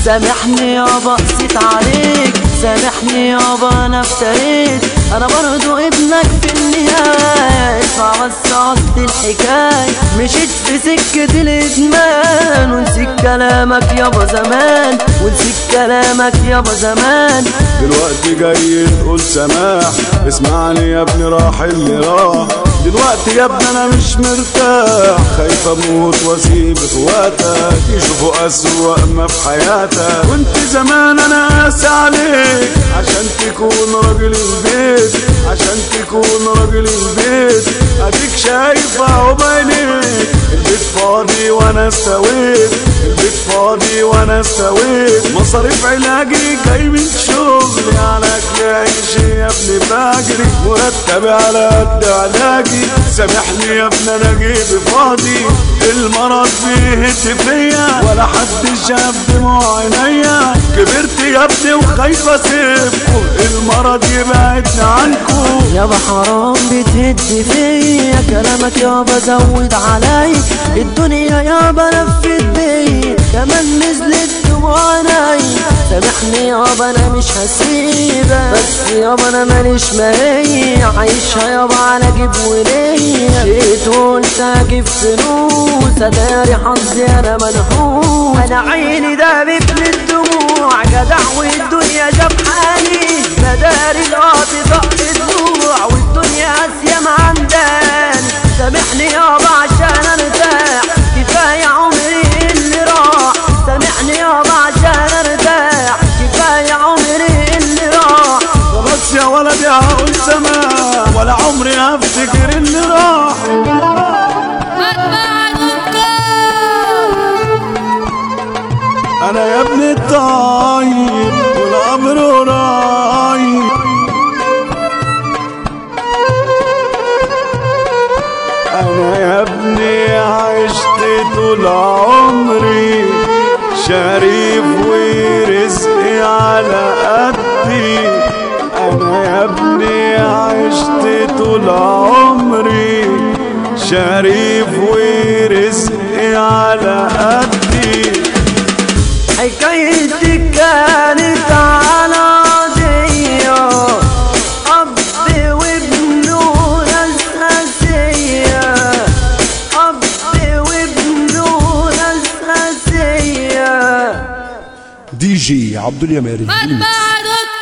سامحني يابا قسيت عليك سامحني يابا انا افتريت انا برضو ابنك في النهاية اسمع بس قصد الحكاية مشيت في سكة الادمان ونسيت كلامك يابا زمان ونسيت كلامك يابا زمان دلوقتي جاي تقول سماح اسمعني يا ابني راح اللي راح دلوقتي يا ابني انا مش مرتاح خايف اموت واسيب اخواتك يشوفوا اسوأ ما في حياتك وانت زمان انا قاسي عليك عشان تكون راجل البيت عشان تكون راجل البيت اديك شايف اهو بعينيك البيت فاضي وانا استويت البيت فاضي وانا استويت مصاريف علاجي جاي من شغلي على اكل عيشي يا ابني بجري مرتبي على قد علاجي سامحني يا ابني انا جيبي فاضي المرض بيهت فيا ولا حد شاف دموع عينيا كبرت يا ابني وخايفه اسيبكم المرض يبعدني عنكم يابا حرام بتهد فيا كلامك يابا زود علي الدنيا يابا لفت بيا كمان نزلت دموع عيني سامحني يابا انا مش هسيبك بس يابا انا ماليش ماهي عايشها يابا على جيب وليا جيت قلت اجيب فلوس اداري حظي انا منحوس انا عيني دابت من الدموع جدع والدنيا جاب حالي مداري القاطي طق الدموع والدنيا قاسية معنداني سامحني يابا عشان ارتاح كفاية عمري اللي راح سامحني يابا عشان ارتاح كفاية عمري اللي راح خلاص يا ولدي هقول سماح ولا عمري هفتكر اللي راح انا يا ابني الطيب والامر قريب انا يا ابني عشت طول عمري شريف ورزقي على قدي انا يا ابني عشت طول عمري شريف ورزقي على قدي حكايتي كانت على قضية أب وابنه ناس أسية أب وابنه ناس أسية دي جي عبد اليماري ما بعدك